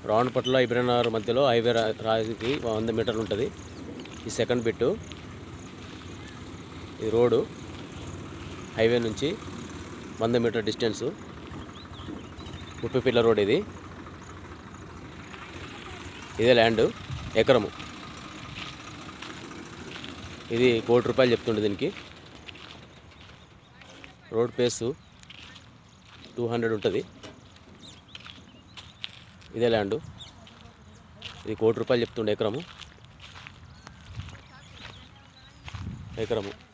రావణపట్ల ఇబ్రనగర్ మధ్యలో హైవే రా- రాజుకి వంద మీటర్లు ఉంటుంది ఈ సెకండ్ బిట్టు ఈ రోడ్డు హైవే నుంచి వంద మీటర్ డిస్టెన్సు ముప్పై ఫీట్ల రోడ్ ఇది ఇదే ల్యాండ్ ఎకరము ఇది కోటి రూపాయలు చెప్తుండే దీనికి రోడ్ పేసు టూ హండ్రెడ్ ఉంటుంది ఇదే ల్యాండ్ ఇది కోటి రూపాయలు చెప్తుండే ఎకరము ఎకరము